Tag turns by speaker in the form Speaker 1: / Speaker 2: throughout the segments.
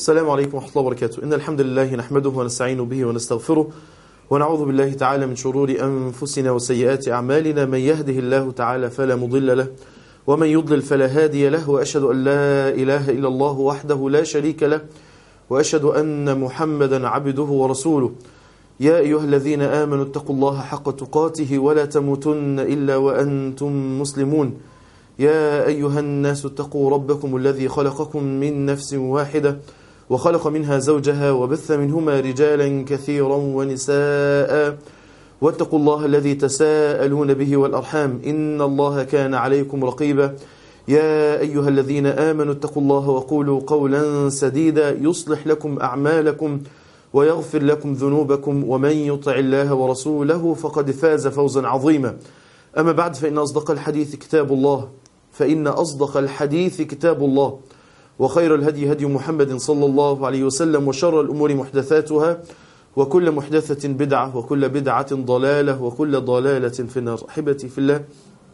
Speaker 1: السلام عليكم ورحمة الله وبركاته إن الحمد لله نحمده ونستعين به ونستغفره ونعوذ بالله تعالى من شرور أنفسنا وسيئات أعمالنا من يهده الله تعالى فلا مضل له ومن يضلل فلا هادي له وأشهد أن لا إله إلا الله وحده لا شريك له وأشهد أن محمدا عبده ورسوله يا أيها الذين آمنوا اتقوا الله حق تقاته ولا تموتن إلا وأنتم مسلمون يا أيها الناس اتقوا ربكم الذي خلقكم من نفس واحدة وخلق منها زوجها وبث منهما رجالا كثيرا ونساء واتقوا الله الذي تساءلون به والأرحام إن الله كان عليكم رقيبا يا أيها الذين آمنوا اتقوا الله وقولوا قولا سديدا يصلح لكم أعمالكم ويغفر لكم ذنوبكم ومن يطع الله ورسوله فقد فاز فوزا عظيما أما بعد فإن أصدق الحديث كتاب الله فإن أصدق الحديث كتاب الله وخير الهدي هدي محمد صلى الله عليه وسلم وشر الأمور محدثاتها وكل محدثة بدعة وكل بدعة ضلالة وكل ضلالة في النار أحبتي في الله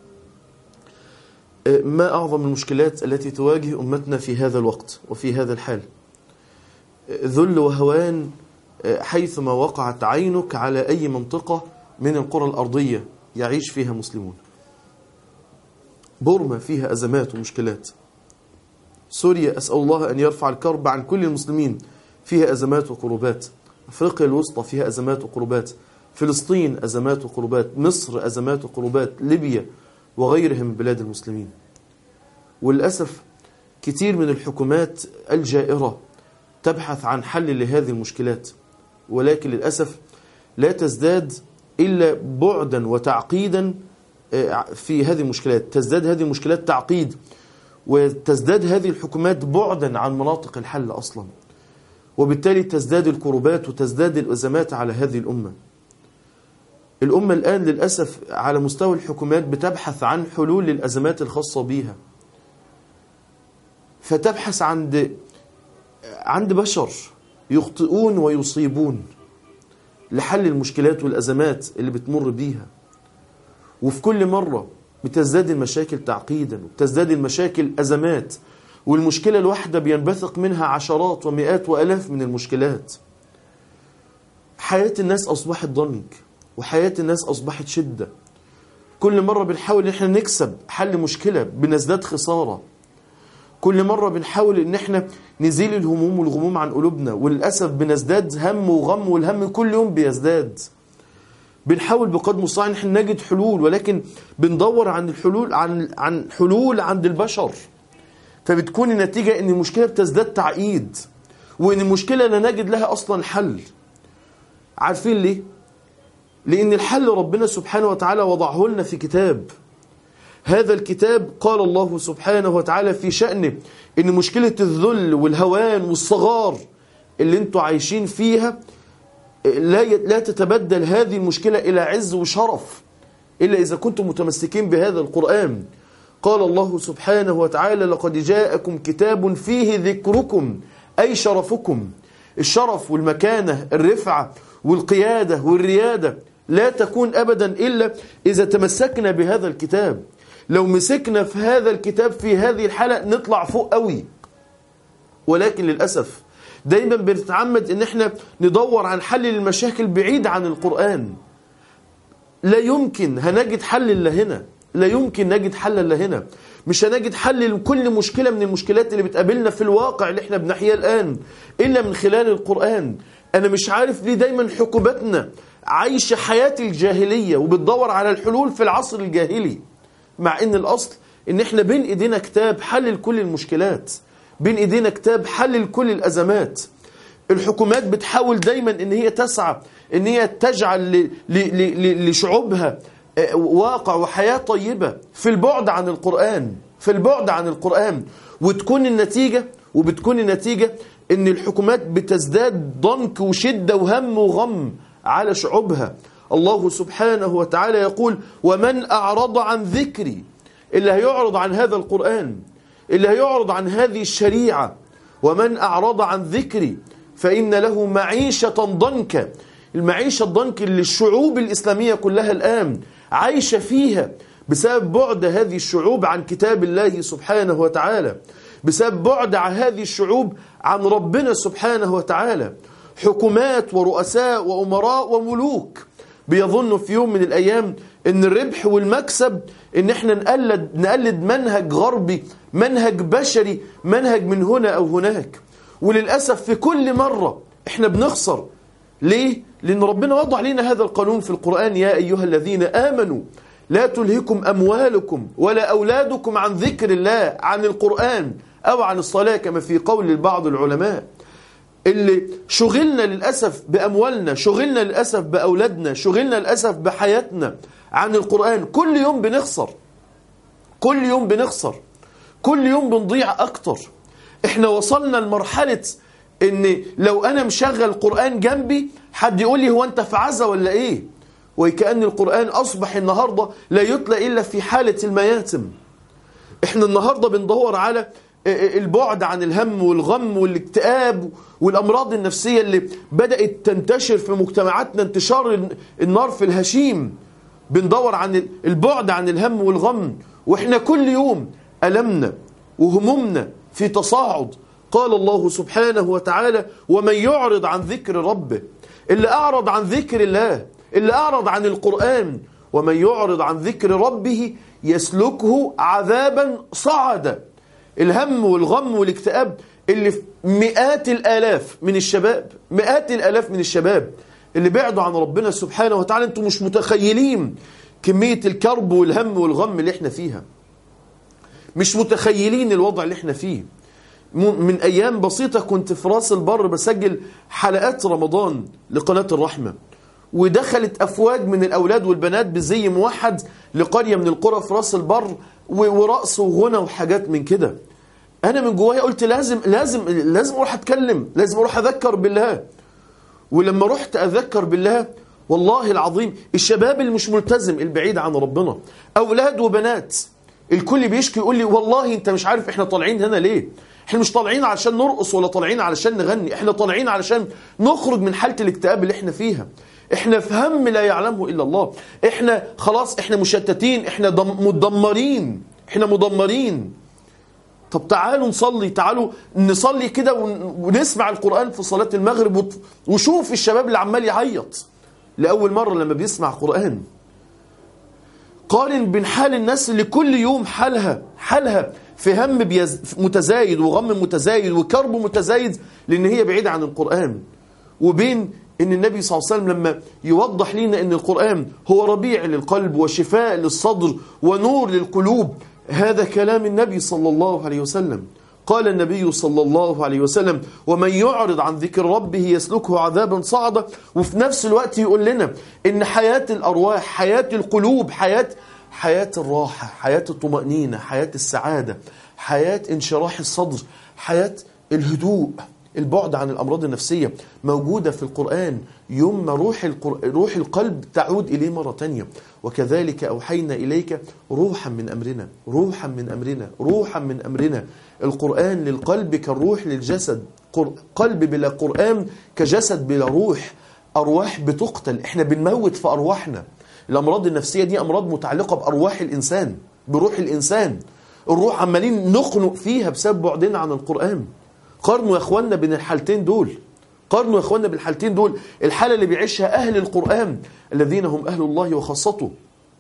Speaker 1: ما أعظم المشكلات التي تواجه أمتنا في هذا الوقت وفي هذا الحال ذل وهوان حيثما وقعت عينك على أي منطقة من القرى الأرضية يعيش فيها مسلمون بورما فيها أزمات ومشكلات سوريا أسأل الله أن يرفع الكرب عن كل المسلمين فيها أزمات وكروبات أفريقيا الوسطى فيها أزمات وكروبات فلسطين أزمات وكروبات مصر أزمات وكروبات ليبيا وغيرها من بلاد المسلمين وللأسف كتير من الحكومات الجائرة تبحث عن حل لهذه المشكلات ولكن للأسف لا تزداد إلا بعدا وتعقيدا في هذه المشكلات تزداد هذه المشكلات تعقيد وتزداد هذه الحكومات بعدا عن مناطق الحل أصلا وبالتالي تزداد الكروبات وتزداد الأزمات على هذه الأمة الأمة الآن للأسف على مستوى الحكومات بتبحث عن حلول للأزمات الخاصة بها فتبحث عند عند بشر يخطئون ويصيبون لحل المشكلات والأزمات اللي بتمر بيها وفي كل مرة بتزداد المشاكل تعقيدا وبتزداد المشاكل أزمات والمشكلة الواحدة بينبثق منها عشرات ومئات وألاف من المشكلات حياة الناس أصبحت ضنك وحياة الناس أصبحت شدة كل مرة بنحاول إن احنا نكسب حل مشكلة بنزداد خسارة كل مرة بنحاول إن احنا نزيل الهموم والغموم عن قلوبنا وللأسف بنزداد هم وغم والهم كل يوم بيزداد بنحاول بقدر المستطاع ان احنا نجد حلول ولكن بندور عن الحلول عن عن حلول عند البشر فبتكون النتيجة ان المشكلة بتزداد تعقيد وان المشكلة لا نجد لها اصلا حل عارفين ليه لان الحل ربنا سبحانه وتعالى وضعه لنا في كتاب هذا الكتاب قال الله سبحانه وتعالى في شأنه ان مشكلة الذل والهوان والصغار اللي انتوا عايشين فيها لا لا تتبدل هذه المشكلة إلى عز وشرف إلا إذا كنتم متمسكين بهذا القرآن قال الله سبحانه وتعالى لقد جاءكم كتاب فيه ذكركم أي شرفكم الشرف والمكانة الرفعة والقيادة والريادة لا تكون أبدا إلا إذا تمسكنا بهذا الكتاب لو مسكنا في هذا الكتاب في هذه الحالة نطلع فوق قوي ولكن للأسف دايما بنتعمد ان احنا ندور عن حل للمشاكل بعيد عن القرآن لا يمكن هنجد حل الا هنا لا يمكن نجد حل الا هنا مش هنجد حل لكل مشكلة من المشكلات اللي بتقابلنا في الواقع اللي احنا بنحياه الآن إلا من خلال القرآن أنا مش عارف ليه دايما حكومتنا عايشة حياة الجاهلية وبتدور على الحلول في العصر الجاهلي مع ان الأصل ان احنا بين ايدينا كتاب حل لكل المشكلات بين ايدينا كتاب حل لكل الازمات الحكومات بتحاول دايما ان هي تسعى ان هي تجعل لشعوبها واقع وحياة طيبة في البعد عن القرآن في البعد عن القرآن وتكون النتيجة وبتكون النتيجة ان الحكومات بتزداد ضنك وشدة وهم وغم على شعوبها الله سبحانه وتعالى يقول ومن أعرض عن ذكري اللي هيعرض عن هذا القرآن اللي هيعرض عن هذه الشريعة ومن أعرض عن ذكري فإن له معيشة ضنكا المعيشة الضنك اللي الشعوب الإسلامية كلها الآن عايشة فيها بسبب بعد هذه الشعوب عن كتاب الله سبحانه وتعالى بسبب بعد عن هذه الشعوب عن ربنا سبحانه وتعالى حكومات ورؤساء وأمراء وملوك بيظنوا في يوم من الأيام ان الربح والمكسب ان احنا نقلد, نقلد منهج غربي منهج بشري منهج من هنا أو هناك وللأسف في كل مرة احنا بنخسر ليه؟ لأن ربنا وضع لنا هذا القانون في القرآن يا أيها الذين آمنوا لا تلهكم أموالكم ولا أولادكم عن ذكر الله عن القرآن أو عن الصلاة كما في قول بعض العلماء اللي شغلنا للأسف بأموالنا شغلنا للأسف بأولادنا شغلنا للأسف بحياتنا عن القرآن كل يوم بنخسر كل يوم بنخسر كل يوم بنضيع أكتر احنا وصلنا لمرحلة ان لو انا مشغل قرآن جنبي حد يقول لي هو انت في عزا ولا ايه وكأن القرآن أصبح النهاردة لا يتلى إلا في حالة المياتم احنا النهاردة بندور على البعد عن الهم والغم والاكتئاب والأمراض النفسية اللي بدأت تنتشر في مجتمعاتنا انتشار النار في الهشيم بندور عن البعد عن الهم والغم واحنا كل يوم ألمنا وهمومنا في تصاعد قال الله سبحانه وتعالى ومن يعرض عن ذكر ربه اللي أعرض عن ذكر الله اللي أعرض عن القرآن ومن يعرض عن ذكر ربه يسلكه عذابا صعدا الهم والغم والاكتئاب اللي في مئات الآلاف من الشباب مئات الآلاف من الشباب اللي بعدوا عن ربنا سبحانه وتعالى انتم مش متخيلين كمية الكرب والهم والغم اللي احنا فيها مش متخيلين الوضع اللي احنا فيه من أيام بسيطة كنت في راس البر بسجل حلقات رمضان لقناة الرحمة ودخلت أفواج من الأولاد والبنات بزي موحد لقرية من القرى في راس البر ورقص وغنى وحاجات من كده أنا من جوايا قلت لازم لازم لازم أروح أتكلم لازم أروح أذكر بالله ولما رحت أذكر بالله والله العظيم الشباب اللي مش ملتزم البعيد عن ربنا أولاد وبنات الكل بيشكي يقول لي والله أنت مش عارف إحنا طالعين هنا ليه احنا مش طالعين علشان نرقص ولا طالعين علشان نغني احنا طالعين علشان نخرج من حالة الاكتئاب اللي احنا فيها احنا في هم لا يعلمه الا الله احنا خلاص احنا مشتتين احنا مدمرين احنا مدمرين طب تعالوا نصلي تعالوا نصلي كده ونسمع القرآن في صلاة المغرب وشوف الشباب اللي عمال يعيط لأول مرة لما بيسمع قرآن قارن بين حال الناس اللي كل يوم حالها حالها في هم بيز... متزايد وغم متزايد وكرب متزايد لأن هي بعيدة عن القرآن وبين ان النبي صلى الله عليه وسلم لما يوضح لنا ان القرآن هو ربيع للقلب وشفاء للصدر ونور للقلوب هذا كلام النبي صلى الله عليه وسلم قال النبي صلى الله عليه وسلم ومن يعرض عن ذكر ربه يسلكه عذابا صعدا وفي نفس الوقت يقول لنا ان حياة الأرواح حياة القلوب حياة حياة الراحة حياة الطمأنينة حياة السعادة حياة انشراح الصدر حياة الهدوء البعد عن الأمراض النفسية موجودة في القرآن يوم ما روح, القر... روح القلب تعود إليه مرة تانية وكذلك أوحينا إليك روحا من أمرنا روحا من أمرنا روحا من أمرنا القرآن للقلب كالروح للجسد قلب بلا قرآن كجسد بلا روح أرواح بتقتل إحنا بنموت في أرواحنا الأمراض النفسية دي أمراض متعلقة بأرواح الإنسان بروح الإنسان الروح عمالين نخنق فيها بسبب بعدنا عن القرآن قارنوا يا اخوانا بين الحالتين دول قارنوا يا اخوانا بين الحالتين دول الحالة اللي بيعيشها أهل القرآن الذين هم أهل الله وخاصته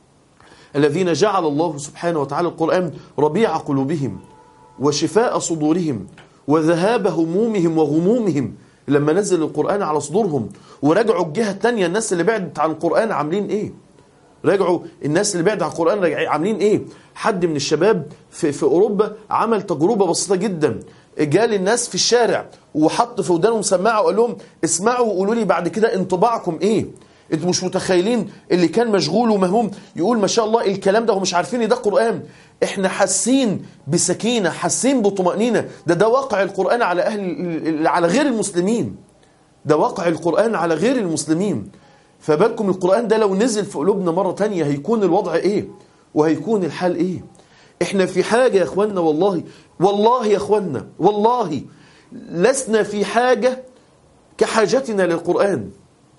Speaker 1: الذين جعل الله سبحانه وتعالى القرآن ربيع قلوبهم وشفاء صدورهم وذهاب همومهم وغمومهم لما نزل القرآن على صدورهم ورجعوا الجهة الثانية الناس اللي بعدت عن القرآن عاملين ايه رجعوا الناس اللي بعدت عن القرآن عاملين ايه حد من الشباب في, في أوروبا عمل تجربة بسيطة جدا جال الناس في الشارع وحط في ودانهم سماعه وقال لهم اسمعوا وقولوا لي بعد كده انطباعكم ايه انتوا مش متخيلين اللي كان مشغول ومهموم يقول ما شاء الله الكلام ده هم مش عارفين ده قرآن احنا حاسين بسكينة حاسين بطمأنينة ده ده واقع القرآن على اهل على غير المسلمين ده واقع القرآن على غير المسلمين فبالكم القرآن ده لو نزل في قلوبنا مرة تانية هيكون الوضع ايه وهيكون الحال ايه احنا في حاجة يا اخوانا والله والله يا اخوانا والله لسنا في حاجة كحاجتنا للقرآن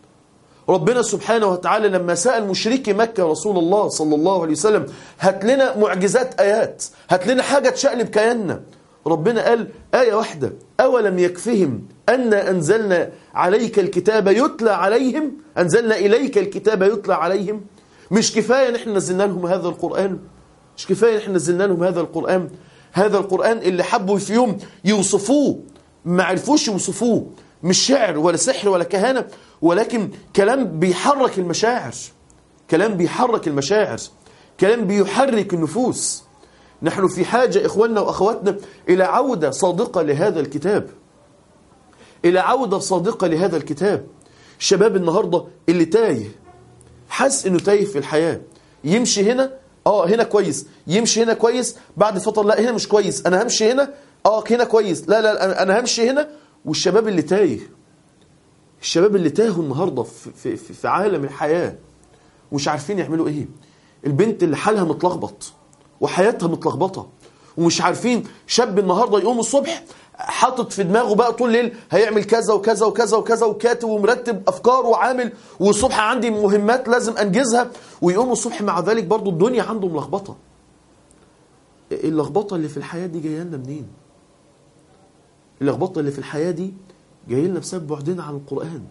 Speaker 1: ربنا سبحانه وتعالى لما سأل مشركي مكة رسول الله صلى الله عليه وسلم هات لنا معجزات آيات هات لنا حاجة تشقلب كياننا ربنا قال آية واحدة أولم يكفهم أن أنزلنا عليك الكتاب يتلى عليهم أنزلنا إليك الكتاب يتلى عليهم مش كفاية نحن نزلنا لهم هذا القرآن مش كفاية نحن نزلنا لهم هذا القرآن هذا القرآن اللي حبوا في يوم يوصفوه ما عرفوش يوصفوه مش شعر ولا سحر ولا كهانة ولكن كلام بيحرك المشاعر كلام بيحرك المشاعر كلام بيحرك النفوس نحن في حاجة إخواننا وأخواتنا إلى عودة صادقة لهذا الكتاب إلى عودة صادقة لهذا الكتاب شباب النهاردة اللي تايه حس إنه تايه في الحياة يمشي هنا آه هنا كويس يمشي هنا كويس بعد فترة لا هنا مش كويس أنا همشي هنا آه هنا كويس لا لا أنا همشي هنا والشباب اللي تايه الشباب اللي تاهوا النهاردة في, في, في عالم الحياة ومش عارفين يعملوا إيه البنت اللي حالها متلخبط وحياتها متلخبطة ومش عارفين شاب النهاردة يقوم الصبح حاطط في دماغه بقى طول الليل هيعمل كذا وكذا وكذا وكذا وكاتب ومرتب أفكار وعامل والصبح عندي مهمات لازم أنجزها ويقوم الصبح مع ذلك برضو الدنيا عنده ملخبطة اللخبطة اللي في الحياة دي جاية لنا منين اللخبطة اللي في الحياة دي جاية لنا بسبب بعدنا عن القرآن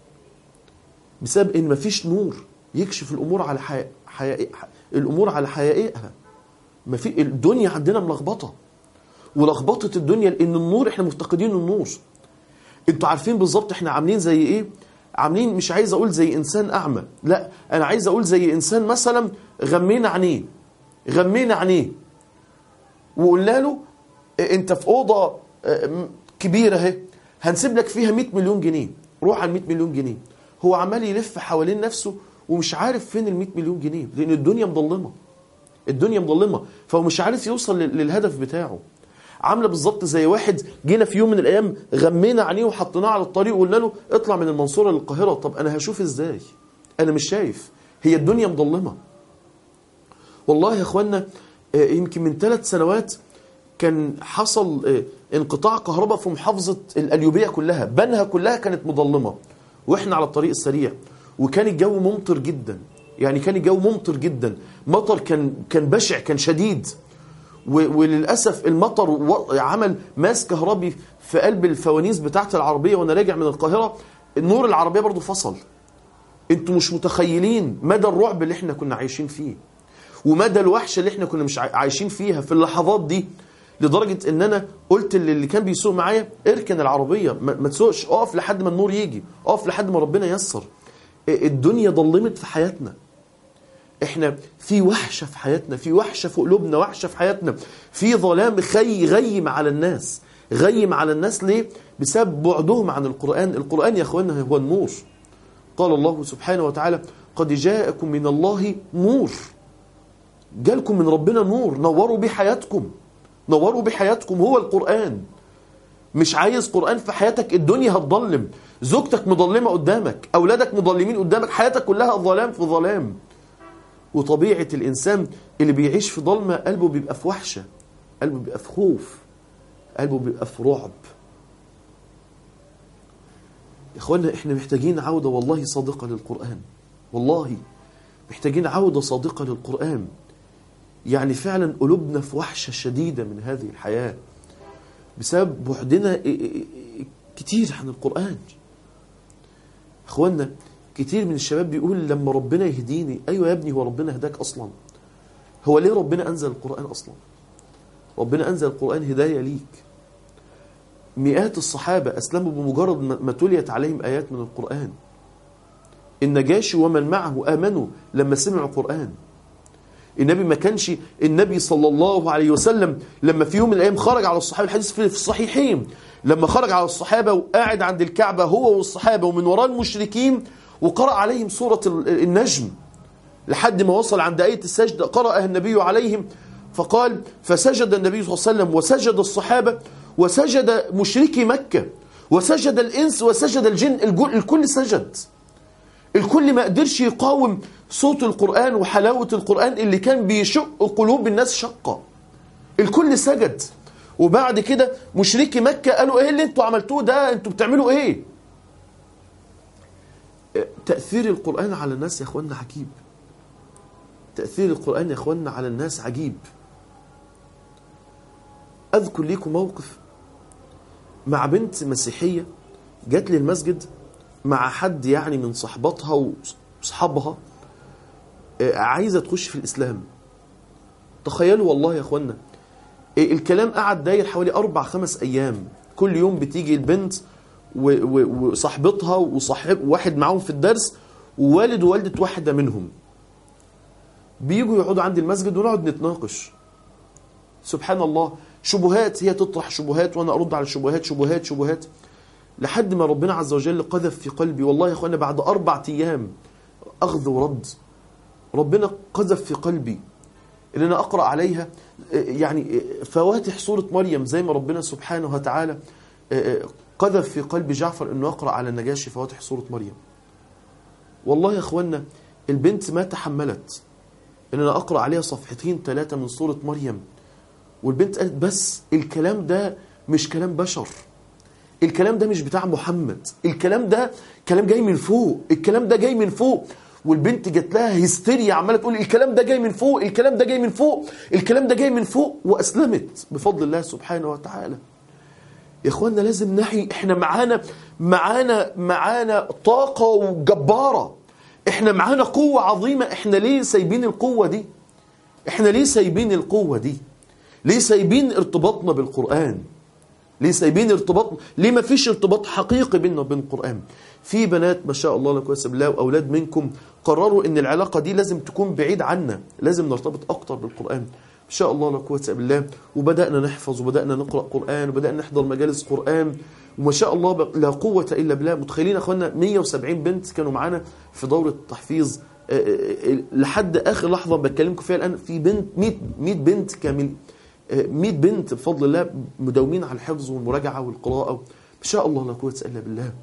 Speaker 1: بسبب ان مفيش نور يكشف الامور على حي... حي... الامور على حقائقها ما في الدنيا عندنا ملخبطه ولخبطه الدنيا لان النور احنا مفتقدين النور انتوا عارفين بالظبط احنا عاملين زي ايه عاملين مش عايز اقول زي انسان اعمى لا انا عايز اقول زي انسان مثلا غمينا عينيه غمينا عينيه وقلنا له انت في اوضه كبيره اهي هنسيب لك فيها 100 مليون جنيه روح على 100 مليون جنيه هو عمال يلف حوالين نفسه ومش عارف فين ال 100 مليون جنيه لان الدنيا مظلمه الدنيا مظلمه فهو مش عارف يوصل للهدف بتاعه عامله بالظبط زي واحد جينا في يوم من الايام غمينا عينيه وحطيناه على الطريق وقلنا له اطلع من المنصوره للقاهره طب انا هشوف ازاي انا مش شايف هي الدنيا مظلمه والله يا اخوانا يمكن من ثلاث سنوات كان حصل انقطاع كهرباء في محافظه القليوبيه كلها بنها كلها كانت مظلمه واحنا على الطريق السريع وكان الجو ممطر جدا يعني كان الجو ممطر جدا مطر كان كان بشع كان شديد وللاسف المطر عمل ماس كهربي في قلب الفوانيس بتاعه العربيه وانا راجع من القاهره النور العربيه برضو فصل انتوا مش متخيلين مدى الرعب اللي احنا كنا عايشين فيه ومدى الوحشه اللي احنا كنا مش عايشين فيها في اللحظات دي لدرجه ان انا قلت اللي كان بيسوق معايا اركن العربيه ما تسوقش اقف لحد ما النور يجي اقف لحد ما ربنا ييسر الدنيا ضلمت في حياتنا احنا في وحشه في حياتنا في وحشه في قلوبنا وحشه في حياتنا في ظلام خي غيم على الناس غيم على الناس ليه بسبب بعدهم عن القران القران يا اخوانا هو النور قال الله سبحانه وتعالى قد جاءكم من الله نور جالكم من ربنا نور نوروا بيه حياتكم نوروا بحياتكم هو القرآن مش عايز قرآن في حياتك الدنيا هتضلم زوجتك مضلمة قدامك أولادك مضلمين قدامك حياتك كلها ظلام في ظلام وطبيعة الإنسان اللي بيعيش في ضلمة قلبه بيبقى في وحشة قلبه بيبقى في خوف قلبه بيبقى في رعب يا إخوانا إحنا محتاجين عودة والله صادقة للقرآن والله محتاجين عودة صادقة للقرآن يعني فعلا قلوبنا في وحشة شديدة من هذه الحياة بسبب بعدنا كتير عن القرآن اخوانا كتير من الشباب بيقول لما ربنا يهديني ايوه يا ابني هو ربنا هداك اصلا هو ليه ربنا انزل القرآن اصلا ربنا انزل القرآن هداية ليك مئات الصحابة اسلموا بمجرد ما تليت عليهم ايات من القرآن النجاشي ومن معه امنوا لما سمعوا القرآن النبي ما كانش النبي صلى الله عليه وسلم لما في يوم من الايام خرج على الصحابه الحديث في الصحيحين لما خرج على الصحابه وقاعد عند الكعبه هو والصحابه ومن وراء المشركين وقرأ عليهم سوره النجم لحد ما وصل عند ايه السجده قرأها النبي عليهم فقال فسجد النبي صلى الله عليه وسلم وسجد الصحابه وسجد مشركي مكه وسجد الانس وسجد الجن الكل سجد الكل ما قدرش يقاوم صوت القرآن وحلاوة القرآن اللي كان بيشق قلوب الناس شقة الكل سجد وبعد كده مشركي مكة قالوا ايه اللي انتوا عملتوه ده انتوا بتعملوا ايه تأثير القرآن على الناس يا اخوانا عجيب تأثير القرآن يا اخوانا على الناس عجيب أذكر ليكم موقف مع بنت مسيحية جات لي المسجد مع حد يعني من صحباتها وصحابها آه، عايزة تخش في الإسلام تخيلوا والله يا أخوانا آه، الكلام قعد داير حوالي أربع خمس أيام كل يوم بتيجي البنت و- و- وصاحبتها وصاحب واحد معاهم في الدرس ووالد ووالدة واحدة منهم بيجوا يقعدوا عند المسجد ونقعد نتناقش سبحان الله شبهات هي تطرح شبهات وانا ارد على الشبهات شبهات شبهات لحد ما ربنا عز وجل قذف في قلبي والله يا اخوانا بعد اربع ايام اخذ ورد ربنا قذف في قلبي ان انا اقرا عليها آه، يعني آه، فواتح سوره مريم زي ما ربنا سبحانه وتعالى آه، آه، قذف في قلب جعفر انه يقرا على النجاشي فواتح سوره مريم والله يا اخوانا البنت ما تحملت ان انا اقرا عليها صفحتين ثلاثه من سوره مريم والبنت قالت بس الكلام ده مش كلام بشر الكلام ده مش بتاع محمد الكلام ده كلام جاي من فوق الكلام ده جاي من فوق والبنت جات لها هستيريا عماله تقول الكلام ده جاي من فوق الكلام ده جاي من فوق الكلام ده جاي من فوق واسلمت بفضل الله سبحانه وتعالى يا اخوانا لازم نحي احنا معانا معانا معانا طاقه جباره احنا معانا قوه عظيمه احنا ليه سايبين القوه دي احنا ليه سايبين القوه دي ليه سايبين ارتباطنا بالقران ليه سايبين ارتباط ليه ما فيش ارتباط حقيقي بيننا وبين القرآن في بنات ما شاء الله لا قوه الا بالله واولاد منكم قرروا ان العلاقه دي لازم تكون بعيد عنا لازم نرتبط اكتر بالقرآن ما شاء الله لا قوه الا بالله وبدانا نحفظ وبدانا نقرا قرآن وبدانا نحضر مجالس قرآن وما شاء الله ب- لا قوه الا بالله متخيلين يا اخوانا 170 بنت كانوا معانا في دوره تحفيظ آه، آه، آه، لحد اخر لحظه بكلمكم فيها الان في بنت 100 100 بنت كامل 100 بنت بفضل الله مداومين على الحفظ والمراجعة والقراءة ما شاء الله لا قوة إلا بالله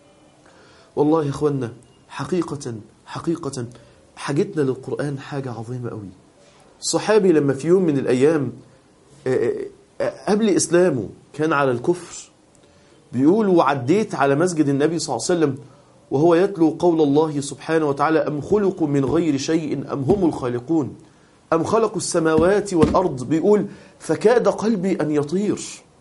Speaker 1: والله يا إخوانا حقيقة حقيقة حاجتنا للقرآن حاجة عظيمة قوي الصحابي لما في يوم من الأيام آه، آه، قبل إسلامه كان على الكفر بيقول وعديت على مسجد النبي صلى الله عليه وسلم وهو يتلو قول الله سبحانه وتعالى أم خلقوا من غير شيء أم هم الخالقون أم خلقوا السماوات والأرض بيقول فكاد قلبي أن يطير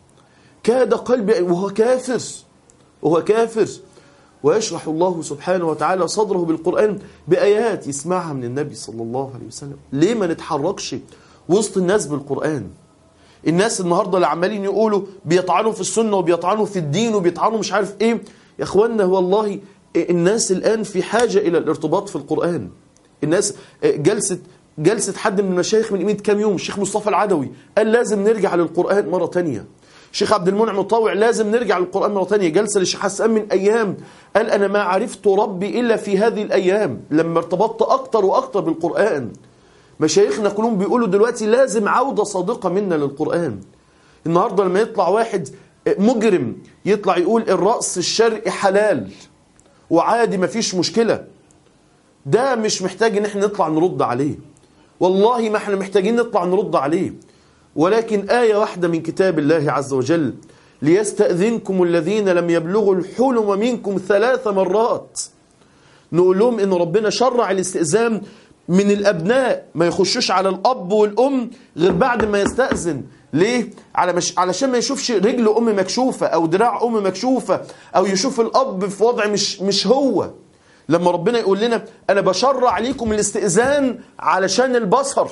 Speaker 1: كاد قلبي وهو كافر وهو كافر ويشرح الله سبحانه وتعالى صدره بالقرآن بآيات يسمعها من النبي صلى الله عليه وسلم ليه ما نتحركش وسط الناس بالقرآن الناس النهاردة اللي عمالين يقولوا بيطعنوا في السنة وبيطعنوا في الدين وبيطعنوا مش عارف ايه يا اخوانا والله الناس الآن في حاجة إلى الارتباط في القرآن الناس جلسة جلسة حد من المشايخ من قيمة كام يوم الشيخ مصطفى العدوي قال لازم نرجع للقرآن مرة تانية الشيخ عبد المنعم الطاوع لازم نرجع للقرآن مرة تانية جلسة للشيخ حسان من أيام قال أنا ما عرفت ربي إلا في هذه الأيام لما ارتبطت أكتر وأكتر بالقرآن مشايخنا كلهم بيقولوا دلوقتي لازم عودة صادقة منا للقرآن النهاردة لما يطلع واحد مجرم يطلع يقول الرأس الشرقي حلال وعادي مفيش مشكلة ده مش محتاج ان احنا نطلع نرد عليه والله ما احنا محتاجين نطلع نرد عليه ولكن آية واحدة من كتاب الله عز وجل ليستأذنكم الذين لم يبلغوا الحلم منكم ثلاث مرات نقول لهم ان ربنا شرع الاستئذان من الابناء ما يخشوش على الاب والام غير بعد ما يستأذن ليه على مش علشان ما يشوفش رجل ام مكشوفه او دراع ام مكشوفه او يشوف الاب في وضع مش مش هو لما ربنا يقول لنا انا بشرع ليكم الاستئذان علشان البصر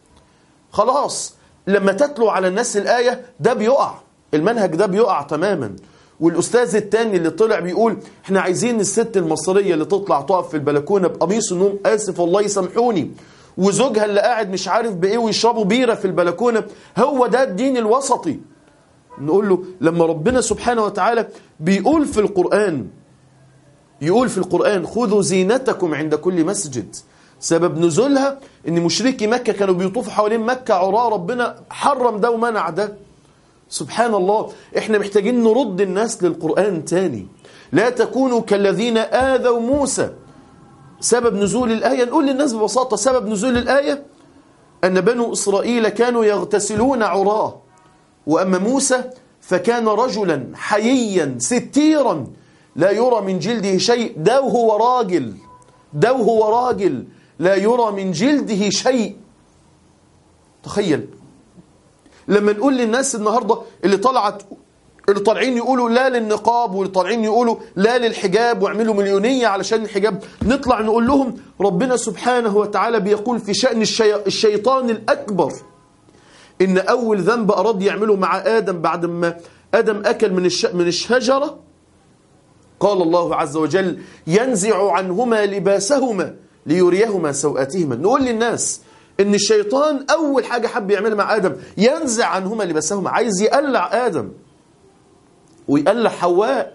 Speaker 1: خلاص لما تتلو على الناس الآية ده بيقع المنهج ده بيقع تماما والأستاذ التاني اللي طلع بيقول احنا عايزين الست المصرية اللي تطلع تقف في البلكونة بقميص النوم آسف والله يسامحوني وزوجها اللي قاعد مش عارف بإيه ويشربوا بيرة في البلكونة هو ده الدين الوسطي نقول له لما ربنا سبحانه وتعالى بيقول في القرآن يقول في القرآن خذوا زينتكم عند كل مسجد سبب نزولها ان مشركي مكة كانوا بيطوفوا حوالين مكة عراة ربنا حرم ده ومنع ده سبحان الله احنا محتاجين نرد الناس للقرآن تاني لا تكونوا كالذين آذوا موسى سبب نزول الآية نقول للناس ببساطة سبب نزول الآية أن بنو إسرائيل كانوا يغتسلون عراه وأما موسى فكان رجلا حييا ستيرا لا يرى من جلده شيء ده وهو راجل ده وهو راجل لا يرى من جلده شيء تخيل لما نقول للناس النهاردة اللي طلعت اللي طالعين يقولوا لا للنقاب واللي طالعين يقولوا لا للحجاب واعملوا مليونية علشان الحجاب نطلع نقول لهم ربنا سبحانه وتعالى بيقول في شأن الشي... الشيطان الأكبر إن أول ذنب أراد يعمله مع آدم بعد ما آدم أكل من الش... من الشجرة قال الله عز وجل ينزع عنهما لباسهما ليريهما سوءاتهما نقول للناس ان الشيطان اول حاجة حب يعملها مع ادم ينزع عنهما لباسهما عايز يقلع ادم ويقلع حواء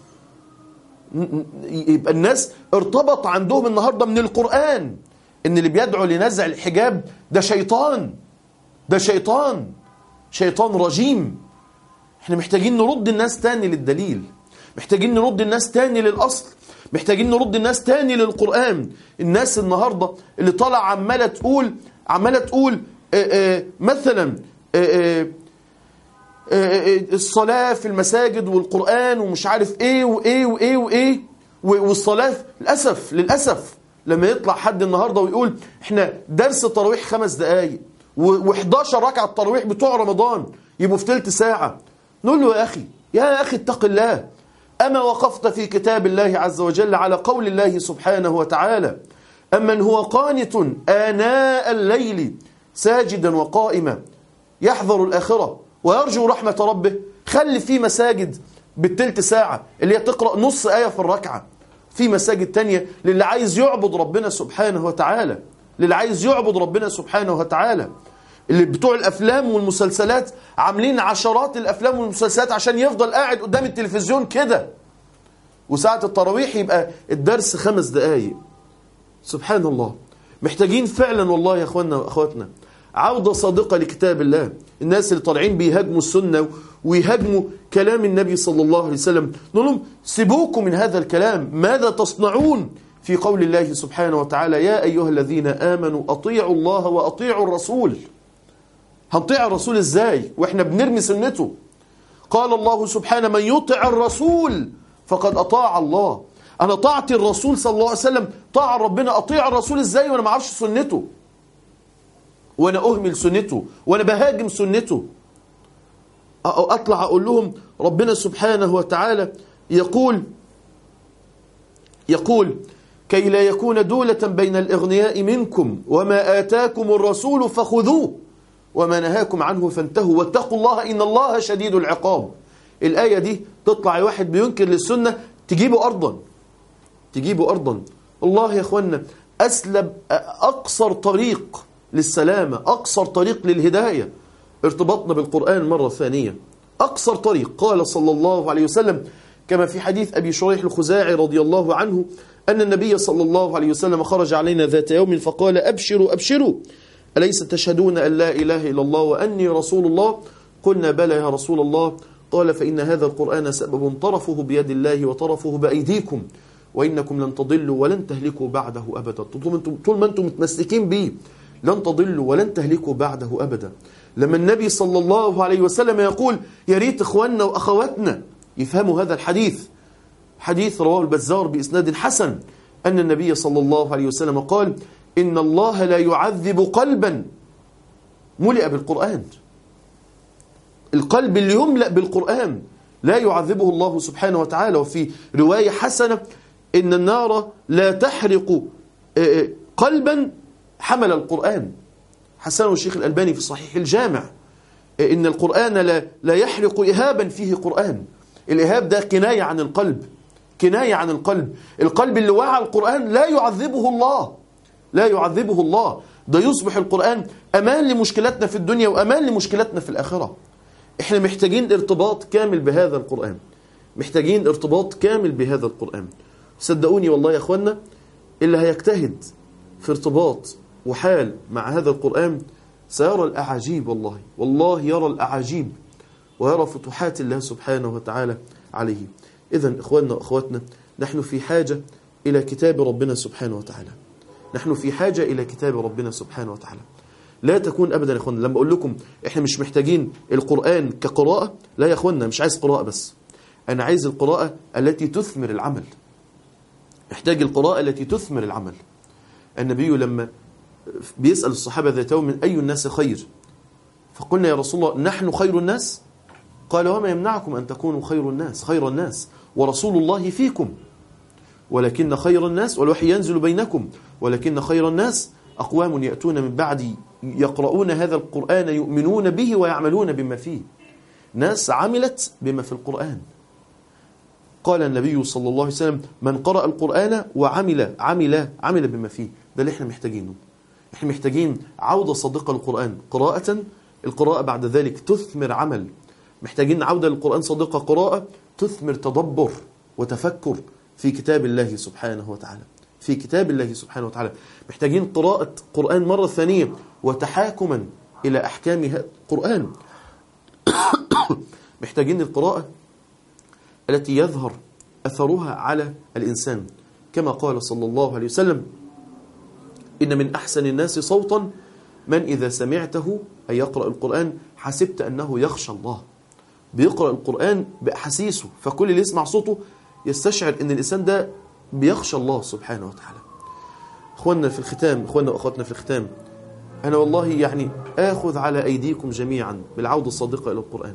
Speaker 1: يبقى الناس ارتبط عندهم النهاردة من القرآن ان اللي بيدعو لنزع الحجاب ده شيطان ده شيطان شيطان رجيم احنا محتاجين نرد الناس تاني للدليل محتاجين نرد الناس تاني للأصل محتاجين نرد الناس تاني للقرآن الناس النهاردة اللي طالع عمالة تقول عمالة تقول آآ آآ مثلا آآ الصلاة في المساجد والقرآن ومش عارف ايه وايه وايه وايه والصلاة للأسف للأسف لما يطلع حد النهاردة ويقول احنا درس التراويح خمس دقايق و11 ركعة التراويح بتوع رمضان يبقوا في تلت ساعة نقول له يا أخي يا أخي اتق الله أما وقفت في كتاب الله عز وجل على قول الله سبحانه وتعالى أمن هو قانت آناء الليل ساجدا وقائما يحذر الآخرة ويرجو رحمة ربه خلي في مساجد بالتلت ساعة اللي هي تقرأ نص آية في الركعة في مساجد تانية للي عايز يعبد ربنا سبحانه وتعالى للي عايز يعبد ربنا سبحانه وتعالى اللي بتوع الأفلام والمسلسلات عاملين عشرات الأفلام والمسلسلات عشان يفضل قاعد قدام التلفزيون كده وساعة التراويح يبقى الدرس خمس دقايق سبحان الله محتاجين فعلا والله يا أخواننا وأخواتنا عودة صادقة لكتاب الله الناس اللي طالعين بيهاجموا السنة ويهاجموا كلام النبي صلى الله عليه وسلم نقول لهم سيبوكم من هذا الكلام ماذا تصنعون في قول الله سبحانه وتعالى يا أيها الذين آمنوا أطيعوا الله وأطيعوا الرسول هنطيع الرسول ازاي واحنا بنرمي سنته قال الله سبحانه من يطع الرسول فقد أطاع الله أنا طاعتي الرسول صلى الله عليه وسلم طاع ربنا أطيع الرسول ازاي وأنا ما اعرفش سنته وأنا أهمل سنته وأنا بهاجم سنته أطلع أقول لهم ربنا سبحانه وتعالى يقول يقول كي لا يكون دولة بين الإغنياء منكم وما آتاكم الرسول فخذوه وما نهاكم عنه فانتهوا واتقوا الله إن الله شديد العقاب الآية دي تطلع واحد بينكر للسنة تجيبه أرضا تجيبه أرضا الله يا أخوانا أسلب أقصر طريق للسلامة أقصر طريق للهداية ارتباطنا بالقرآن مرة ثانية أقصر طريق قال صلى الله عليه وسلم كما في حديث أبي شريح الخزاعي رضي الله عنه أن النبي صلى الله عليه وسلم خرج علينا ذات يوم فقال أبشروا أبشروا أليس تشهدون أن لا إله إلا الله وأني رسول الله قلنا بلى يا رسول الله قال فإن هذا القرآن سبب طرفه بيد الله وطرفه بأيديكم وإنكم لن تضلوا ولن تهلكوا بعده أبدا طول ما أنتم متمسكين به لن تضلوا ولن تهلكوا بعده أبدا لما النبي صلى الله عليه وسلم يقول يا ريت إخواننا وأخواتنا يفهموا هذا الحديث حديث رواه البزار بإسناد حسن أن النبي صلى الله عليه وسلم قال إن الله لا يعذب قلبا ملئ بالقرآن القلب اللي يملأ بالقرآن لا يعذبه الله سبحانه وتعالى وفي رواية حسنة إن النار لا تحرق قلبا حمل القرآن حسنه الشيخ الألباني في صحيح الجامع إن القرآن لا, لا يحرق إهابا فيه قرآن الإهاب ده كناية عن القلب كناية عن القلب القلب اللي وعى القرآن لا يعذبه الله لا يعذبه الله ده يصبح القرآن أمان لمشكلاتنا في الدنيا وأمان لمشكلاتنا في الآخرة احنا محتاجين ارتباط كامل بهذا القرآن محتاجين ارتباط كامل بهذا القرآن صدقوني والله يا أخوانا اللي هيجتهد في ارتباط وحال مع هذا القرآن سيرى الأعاجيب والله والله يرى الأعاجيب ويرى فتوحات الله سبحانه وتعالى عليه إذا إخواننا وأخواتنا نحن في حاجة إلى كتاب ربنا سبحانه وتعالى نحن في حاجة إلى كتاب ربنا سبحانه وتعالى لا تكون أبدا يا إخواننا لما أقول لكم إحنا مش محتاجين القرآن كقراءة لا يا إخواننا مش عايز قراءة بس أنا عايز القراءة التي تثمر العمل محتاج القراءة التي تثمر العمل النبي لما بيسأل الصحابة ذات يوم من أي الناس خير فقلنا يا رسول الله نحن خير الناس قال وما يمنعكم أن تكونوا خير الناس خير الناس ورسول الله فيكم ولكن خير الناس والوحي ينزل بينكم ولكن خير الناس أقوام يأتون من بعد يقرؤون هذا القرآن يؤمنون به ويعملون بما فيه ناس عملت بما في القرآن قال النبي صلى الله عليه وسلم من قرأ القرآن وعمل عمل عمل بما فيه ده اللي احنا محتاجينه احنا محتاجين عودة صادقة للقرآن قراءة القراءة بعد ذلك تثمر عمل محتاجين عودة للقرآن صادقة قراءة تثمر تدبر وتفكر في كتاب الله سبحانه وتعالى في كتاب الله سبحانه وتعالى محتاجين قراءة قرآن مرة ثانية وتحاكما إلى أحكام القرآن محتاجين القراءة التي يظهر أثرها على الإنسان كما قال صلى الله عليه وسلم إن من أحسن الناس صوتا من إذا سمعته أي يقرأ القرآن حسبت أنه يخشى الله بيقرأ القرآن بأحاسيسه فكل اللي يسمع صوته يستشعر أن الإنسان ده بيخشى الله سبحانه وتعالى أخواننا في الختام أخواننا وأخواتنا في الختام أنا والله يعني آخذ على أيديكم جميعا بالعودة الصادقة إلى القرآن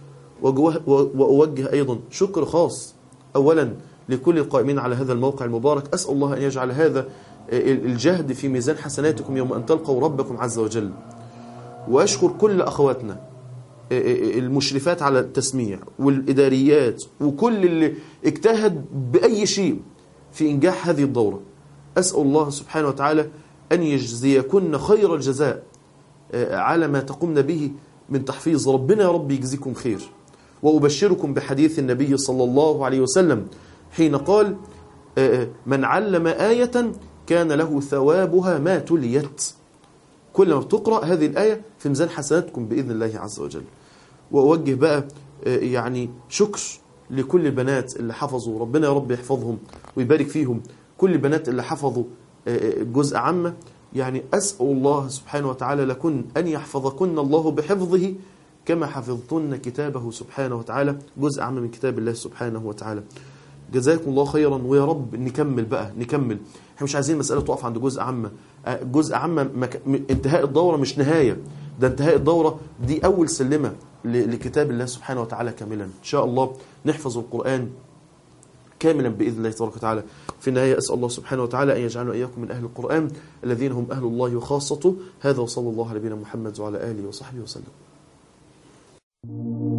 Speaker 1: وأوجه أيضا شكر خاص أولا لكل القائمين على هذا الموقع المبارك أسأل الله أن يجعل هذا الجهد في ميزان حسناتكم يوم أن تلقوا ربكم عز وجل وأشكر كل أخواتنا المشرفات على التسميع والإداريات وكل اللي اجتهد بأي شيء في إنجاح هذه الدورة أسأل الله سبحانه وتعالى أن يجزيكن خير الجزاء على ما تقمن به من تحفيظ ربنا يا رب يجزيكم خير وأبشركم بحديث النبي صلى الله عليه وسلم حين قال من علم آية كان له ثوابها ما تليت كل ما بتقرأ هذه الآية في ميزان حسناتكم بإذن الله عز وجل وأوجه بقى يعني شكر لكل البنات اللي حفظوا ربنا يا رب يحفظهم ويبارك فيهم كل البنات اللي حفظوا جزء عامة يعني أسأل الله سبحانه وتعالى لكن أن يحفظكن الله بحفظه كما حفظتن كتابه سبحانه وتعالى جزء عام من كتاب الله سبحانه وتعالى جزاكم الله خيرا ويا رب نكمل بقى نكمل احنا مش عايزين مسألة تقف عند جزء عامة جزء عامة مك... انتهاء الدورة مش نهاية ده انتهاء الدورة دي أول سلمة ل... لكتاب الله سبحانه وتعالى كاملا إن شاء الله نحفظ القرآن كاملا بإذن الله تبارك وتعالى في النهاية أسأل الله سبحانه وتعالى أن يجعلنا إياكم من أهل القرآن الذين هم أهل الله وخاصته هذا وصلى الله على نبينا محمد وعلى آله وصحبه وسلم